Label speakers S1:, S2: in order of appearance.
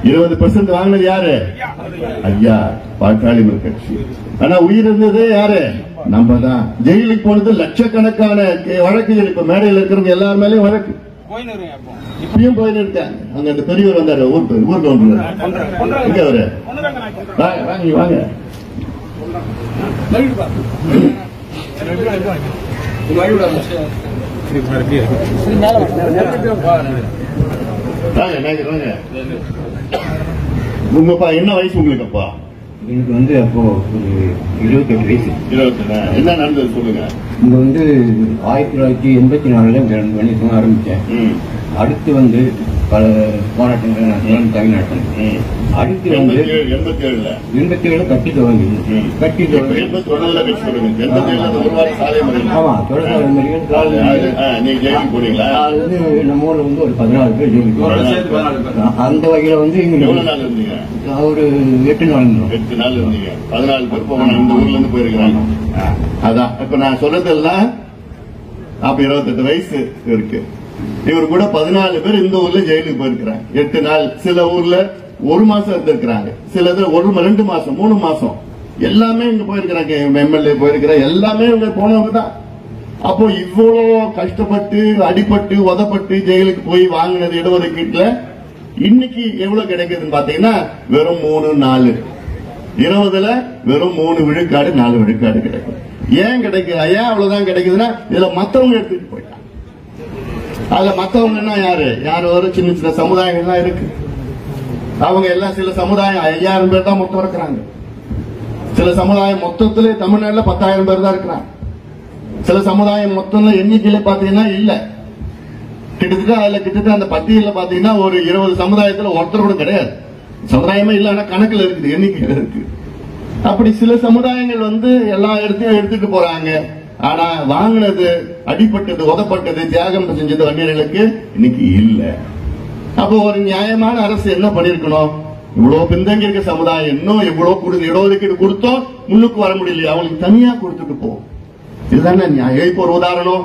S1: இருபது பெர்சென்ட் வாங்கினது யாரு ஐயா பாட்டாளி மக்கள் கட்சி ஆனா உயிர் இருந்தது யாரு நம்ம தான் ஜெயிலுக்கு போனது லட்சக்கணக்கான கே- வழக்குகள் இப்ப மேடையில் இருக்கிறவங்க எல்லார் மேலயும் வழக்கு இப்பயும் போயின்னு இருக்காங்க அங்க அந்த பெரியவர் வந்தாரு ஊர் பெரிய- ஊர் கவுண்டர் எங்க அவரு வாங்க வாங்க இங்க வாங்க வாங்க நாங்க வாங்க உங்கப்பா என்ன வயசு உங்களுக்கு அப்பா
S2: எனக்கு வந்து அப்போ ஒரு இருபத்தெட்டு வயசு
S1: இருபத்தி என்ன நடந்தது சொல்லுங்க
S2: இங்க வந்து ஆயிரத்தி தொள்ளாயிரத்தி எண்பத்தி நாலுல இந்த ரெண்டு மணி சும்மா ஆரம்பிச்சேன்
S1: ம்,
S2: அடுத்து வந்து பல போராட்டங்கள் நான் தொடர்ந்து தமிழ்நாட்டில்
S1: ம்.
S2: அடுத்து வந்து
S1: எண்பத்தி ஏழு எண்பத்தி ஏழுல
S2: எண்பத்தி ஏழு கட்டி துவங்கி
S1: ம்.
S2: கட்டி
S1: இப்ப
S2: துவங்கி
S1: எண்பத்தி ஒண்ணுல கட்சி சொல்லுங்க எண்பத்தி ஏழுல அந்த ஒரு வாரம் சாலை மறியல்.
S2: ஆமா தொடர்ந்து மறியல் காலை
S1: அது, ஆ, நீங்க ஜெயிலுக்கு போனீங்களா
S2: அது வந்து நம்ம ஊர்ல வந்து ஒரு பதினாலு பேர் ஜெயிலுக்கு போனாங்க. அந்த வகையில வந்து
S1: எவ்வளவு
S2: இங்க
S1: நாள் இருந்தீங்க
S2: ஒரு எட்டு நாள் இருந்தோம்.
S1: எட்டு நாள் இருந்தீங்க பதினாலு பேர் போகணும் இந்த ஊர்ல இருந்து போயிருக்கிறாங்க அதான் இப்ப நான் சொல்றதெல்லாம் அப்ப இருபத்தெட்டு வயசு இருக்கு இவர் கூட பதினாலு பேர் இந்த ஊர்ல ஜெயிலுக்கு போயிருக்கிறாங்க எட்டு நாள் சில ஊர்ல ஒரு மாசம் இருந்திருக்கிறாங்க சிலது ஒரு ம- ரெண்டு மாசம் மூணு மாசம் எல்லாமே இங்க போயிருக்கிறாங்க எம்எல்ஏ போயிருக்கிற எல்லாமே இவங்க போனவங்க தான் அப்போ இவ்வளவு கஷ்டப்பட்டு அடிபட்டு உதப்பட்டு ஜெயிலுக்கு போய் வாங்கினது இடஒதுக்கீட்டுல இன்னைக்கு எவ்வளவு கிடைக்குதுன்னு பாத்தீங்கன்னா வெறும் மூணு நாலு இருபதுல வெறும் மூணு விழுக்காடு நாலு விழுக்காடு கிடைக்கும் ஏன் கிடைக்குது ஏன் அவ்வளவுதான் கிடைக்குதுன்னா இதுல மத்தவங்க எடுத்துட்டு போயிட்டாங்க அதுல மத்தவங்கன்னா யாரு யார் ஒரு சின்ன சின்ன சமுதாயங்கள்லாம் இருக்கு அவங்க எல்லாம் சில சமுதாயம் ஐயாயிரம் பேர் தான் மொத்தம் இருக்கிறாங்க சில சமுதாயம் மொத்தத்திலே தமிழ்நாட்டுல பத்தாயிரம் பேர் தான் இருக்கிறாங்க சில சமுதாயம் மொத்தம் எண்ணிக்கையில பாத்தீங்கன்னா இல்ல கிட்டத்தட்ட அதுல கிட்டத்தட்ட அந்த பட்டியல பாத்தீங்கன்னா ஒரு இருபது சமுதாயத்துல ஒருத்தர் கூட கிடையாது சமுதாயமே இல்ல ஆனா கணக்குல இருக்குது எண்ணிக்கையில இருக்கு அப்படி சில சமுதாயங்கள் வந்து எல்லா இடத்தையும் எடுத்துட்டு போறாங்க ஆனா வாங்கினது அடிபட்டது உதப்பட்டது தியாகம் செஞ்சது வன்னியர்களுக்கு இன்னைக்கு இல்ல அப்போ ஒரு நியாயமான அரசு என்ன பண்ணிருக்கணும் இவ்வளவு பின்தங்கி இருக்க சமுதாயம் இன்னும் இவ்வளவு கொடு இடஒதுக்கீடு கொடுத்தோம் முன்னுக்கு வர முடியலையா அவங்களுக்கு தனியா கொடுத்துட்டு போ இதுதானே நியாயம் இப்போ ஒரு உதாரணம்